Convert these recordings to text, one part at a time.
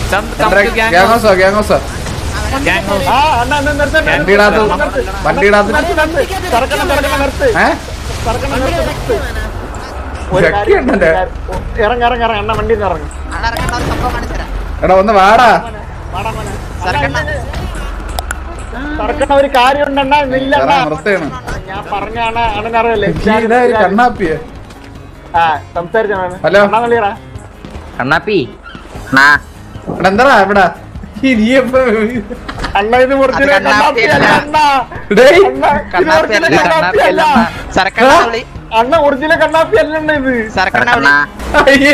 ഗ്യാങ്ങോസോ ഗ്യാങ്ങോസോ ആ അണ്ണാ അണ്ണാ നിർത്ത് നിർത്ത്, വണ്ടിയിടാത്ത നിർത്ത്. വണ്ടിയിടാത്ത നിർത്ത്, നിർത്ത്. തുറക്കണം, തുറക്കണം, നിർത്ത്. ഏ തുറക്കണം, നിർത്ത്, നിർത്ത്. ഒരു ചക്കി കാര്യം ഉണ്ടല്ലേ? ഇറങ്ങ ഇറങ്ങ ഇറങ്ങ അണ്ണ വണ്ടിയിൽ നിന്ന് ഇറങ്ങും അണ്ണാ ഇറക്കണ്ട ഒരു സംഭവം കാണിച്ചുതരാം എടാ ഒന്ന് വാടാ വാടാ മോനെ. സർക്കണ്ണ തുറക്കണ ഒരു കാര്യം ഉണ്ടണ്ണ ഇല്ല എടാ നിർത്തേണ് ഞാൻ പറഞ്ഞാണ് അണ്ണനറിയല്ലേ ഇതാ ഒരു കണ്ണാപ്പിയെ ആ സംസാരിച്ചാണ് ഹലോ. അണ്ണാ വിളിയറാ കണ്ണാപ്പി എടാ എന്താടാ ഇവിടെ ഈ നീ എപ്പോ അണ്ണ ഇത് മുറിച്ചില്ല അത് കണ്ണാപ്പിയല്ല. അണ്ണ ഡേയ് അണ്ണ ഇത് കണ്ണാപ്പിയല്ല ഒറിജിനൽ കണ്ണാപ്പിയല്ല സർക്കണ്ണ വിളി അണ്ണ ഒറിജിനൽ കണ്ണാപ്പി അല്ലണ്ണ ഇത് സർക്കണ്ണ വിളി അയ്യേ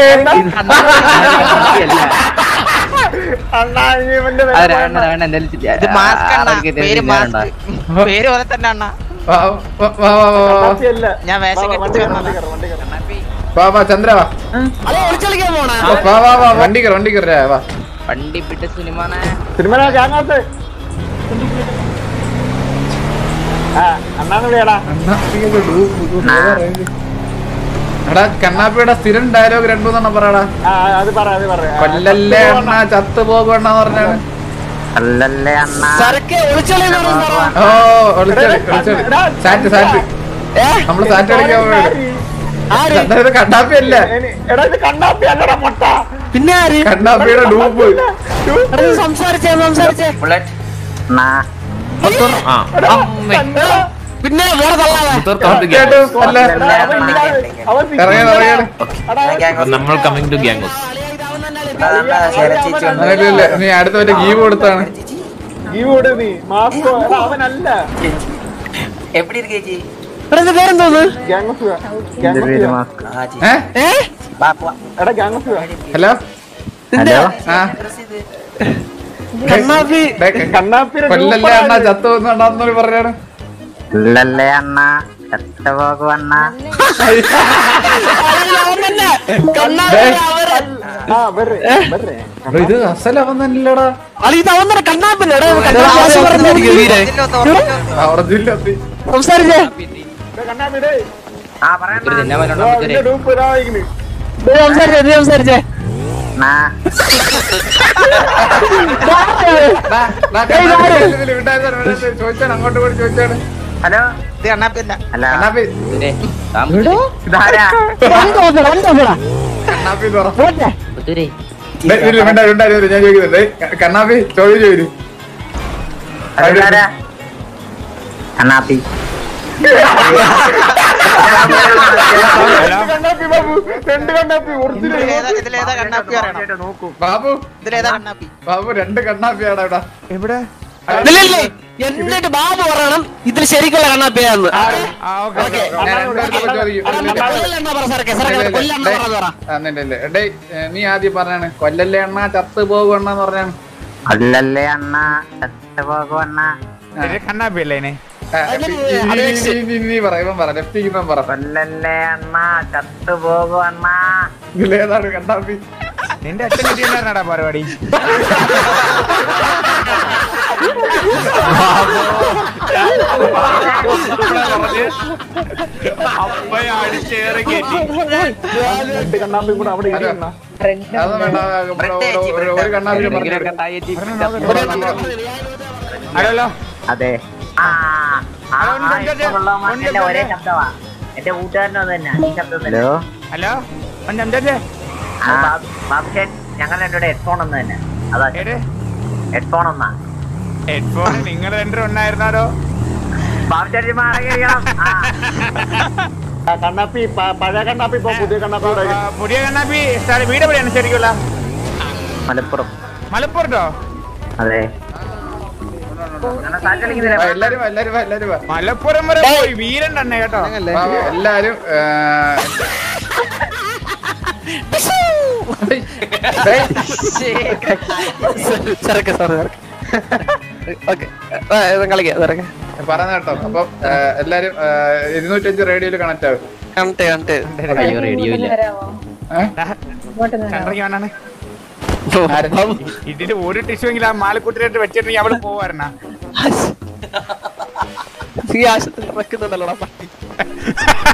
അണ്ണ ഈ ഇവന്റെ വില അത് പോയണ്ണ. വേണ്ട വേണ്ട എന്തായാലും ഇത് മാസ്ക് അണ്ണ പേര് മാസ്ക് പേര് പോലെ തന്നെ അണ്ണ വാ വാ വാ വാ വാ വാ കണ്ണാപ്പിയല്ല. ഞാൻ വേഷം വാ, വാ, കെട്ടിച്ച് വണ്ടി വന്നതാ. കയറ്, വണ്ടി കയറ്, വണ്ടി കയറ്. വാ വാ ചന്ദ്ര വാ വാ വാ വാ വണ്ടി കയറി വണ്ടി കയറി വാ വണ്ടി പിട്ട് സിനിമാനെ സിനിമ ഞാനകത്ത് ആ അണ്ണാന്ന് വിളിയടാ കണ്ണാപ്പിയുടെ ഡൂ- ഡൂ- ഏതാ range? എടാ കണ്ണാപ്പിയുടെ സ്ഥിരം ഡയലോഗ് രണ്ടൂന്നെണ്ണം പറയടാ ആ അത് പറ അത് പറ ആ, കൊല്ലല്ലേ അണ്ണ ചത്തു പോകുവണ്ണന്ന് പറഞ്ഞാണ് അല്ലല്ലേ അണ്ണ ഓ ഒളിച്ചോളി ഒളിച്ചോളി സാറ്റ് സാറ്റ് നമ്മള് സാറ്റ് അടിക്കാൻ പോയത് അതായത് കണ്ണാപ്പി അല്ല എനി- എടാ ഇത് കണ്ണാപ്പി അല്ലടാ മൊട്ട പിന്നെ ആര് കണ്ണാപ്പിയുടെ ഡൂപ്പ് അത് സംസാരിച്ചേ സംസാരിച്ചേ ബുള്ളറ്റ് കണ്ണാ. പിന്നെ വേറെ തള്ളാതെ സത്യമായിട്ടും അല്ല എടാ, അവൻ ഇല്ലാതെ- അവൻ ഇറങ്ങി ഇറങ്ങിയാണ് എടാ, അവൻ നമ്മൾ കമ്മിങ് ടു ഗ്യാങ്സ് അതല്ല നീ അടുത്ത മറ്റേ ഗീവ് കൊടുത്താണ് ഈ വീട് നീ മാസ്ക് എടാ അവനല്ല എപ്പിടി ഇരിക്കേ ചേച്ചി ഇവിടെ ഇത് പേരെന്തോന്ന് ഗ്യാങ്സ് ഗ്യാങ്സ് ഏ ഏ എടാ ഗ്യാങ്സ് ഹലോ ഹലോ ആ കണ്ണാപ്പി ഡേ, കണ്ണാപ്പിയുടെ കൊല്ലല്ലേ അണ്ണ ചത്തു പോകുന്നുണ്ടെന്നൊരു പറഞ്ഞാണ് അല്ലല്ലേ അണ്ണ എത്ര പോകും അണ്ണ കണ്ണാപ്പി അവര് ആ വരെ വരെ എടാ, ഇത് അസലവൻ തന്നെയല്ലടാ അത് ഇത് അവൻ തന്നെ കണ്ണാപ്പില്ല എടാ, ഇത് കണ്ണാപ്പി പറഞ്ഞായിരിക്കും വീരെ. അവർജില്ല സംസാരിച്ചേ കണ്ണാപ്പിടേ ആ പറയണ്ട ഒരു തിന്നാൻ ആ, ഇതിന്റെ ഡൂപ്പ് ഇതായിരിക്കുന്നു നീ സംസാരിച്ചേ നീ സംസാരിച്ചേ അണ്ണാ ചോദിച്ചാണ് അങ്ങോട്ട് പോയി ചോദിച്ചാണ് ഹലോ ഇത് കണ്ണാപ്പിയല്ല അല്ല കണ്ണാപ്പി ഇതാരാ വന്നോക്കടാ വന്നോക്കടാ കണ്ണാപ്പി എന്ന് പറ. പോട്ടെ ഡേയ്, ഇല്ല, വേണ്ട, ഉണ്ടായിരുന്നു, ഞാൻ ചോദിക്കുന്നത് ഡേയ്, കണ്ണാപ്പി ചോദ്യം ചോദിച്ചു അതാരാ കണ്ണാപ്പി കണ്ണാപ്പി ബാബു രണ്ട് കണ്ണാപ്പി ഒറിജിനൽ ഇതിലേതാ ഇതിലേതാ കണ്ണാപ്പി അറിയണം നോക്കൂ ബാബു ഇതിലേതാ കണ്ണാപ്പി ബാബു രണ്ട് കണ്ണാപ്പിയാടാ ഇവിടെ എവിടെ ഇല്ലില്ലേ എന്നിട്ട് ബാബു പറയണം ഇതിൽ ശരിക്കുള്ള കണ്ണാപ്പിയാന്ന് ഞാൻ രണ്ടുപേർക്കും ചോദിക്കും. കൊല്ലണ്ണ പറ സാറേ സാറേ കൊല്ലണ്ണ പറഞ്ഞു പറ ആ, നിന്റെ ഇല്ലേ. ഡേയ്, ഏ, നീ ആദ്യം പറഞ്ഞാണ് കൊല്ലല്ലേ അണ്ണ ചത്ത് പോകുവണ്ണെന്ന് പറഞ്ഞാണ് അല്ലല്ലേ അണ്ണ എത്ര പോകും അണ്ണ കണ്ണാപ്പി അല്ലേ ആ, ഇനി- ഇനി- ഇനി- ഇനി- ഇനി നീ പറ ഇവൻ പറ ലെഫ്റ്റ് ഇവൻ പറ കൊല്ലല്ലേ അണ്ണ ചത്തു പോകും അണ്ണ ഇതിലേതാണ് കണ്ണാപ്പി നിന്റെ അച്ഛൻ കിട്ടിയെന്നാടാ പരിപാടി രണ്ട് കണ്ണാപ്പിയും കൂടെ അവിടെ ഇരിക്കണ അത് വേണ്ട ഇവിടെ ഒരു- ഒരു- ഒരു കണ്ണാപ്പി പറഞ്ഞു ഹലോ അതെ ആ ആ, ആ, ഇപ്പൊ കൊള്ളാം. എന്റെ ഒരേ ശബ്ദമാ എന്റെ കൂട്ടുകാരനോ തന്നെ ഈ ശബ്ദം ഹലോ ഹലോ അഞ്ചേ ബാബുഷേൻ ഞങ്ങൾ രണ്ടുകൂടെ ഹെഡ്ഫോൺ ഒന്ന് തന്നെ അതാ ഹെഡ്ഫോൺ ഒന്നാ ഹെഡ്ഫോൺ നിങ്ങൾ രണ്ടും ഉണ്ടായിരുന്നാലോ ബാബുഷേൻ മാറി കഴിയണം ആ കണ്ണാപ്പി പ- പഴയ കണ്ണാപ്പി ഇപ്പൊ പുതിയ കണ്ണാപ്പി പുതിയ കണ്ണാപ്പി സ്ഥലം വീട് എവിടെയാണ് ശരിക്കുള്ള മലപ്പുറം മലപ്പുറത്തോ അതെ അങ്ങനെ സാറ്റ് കളിക്കുന്നില്ല ആ, എല്ലാരും വാ, എല്ലാരും വാ, എല്ലാരും വാ. മലപ്പുറം വരെ പോയി വീരൻ തന്നെ കേട്ടോ വാ, വാ, എല്ലാരും ഏ, ഡേയ്, ചെറുക്കെ സാറ് ഓക്കെ കളിക്കാം സാറൊക്കെ പറഞ്ഞ കേട്ടോ അപ്പം ഏ, എല്ലാരും ഏ, ഇരുന്നൂറ്റഞ്ച് റേഡിയോയിൽ കണക്ട് ആവും കണ്ടേ കണ്ടേ അയ്യോ റേഡിയോ ഇല്ല ഏ? ചന്ദ്രക്കാണ് ഇതിന്റെ ഒരു ടിഷ്യൂ എങ്കിലും ആ മാലക്കുട്ടിനായിട്ട് വെച്ചിട്ടുണ്ടെങ്കിൽ അവള് പോവായിരുന്ന ഈ ആശുപത്രി നടക്കുന്നുണ്ടല്ലോടാ പട്ടി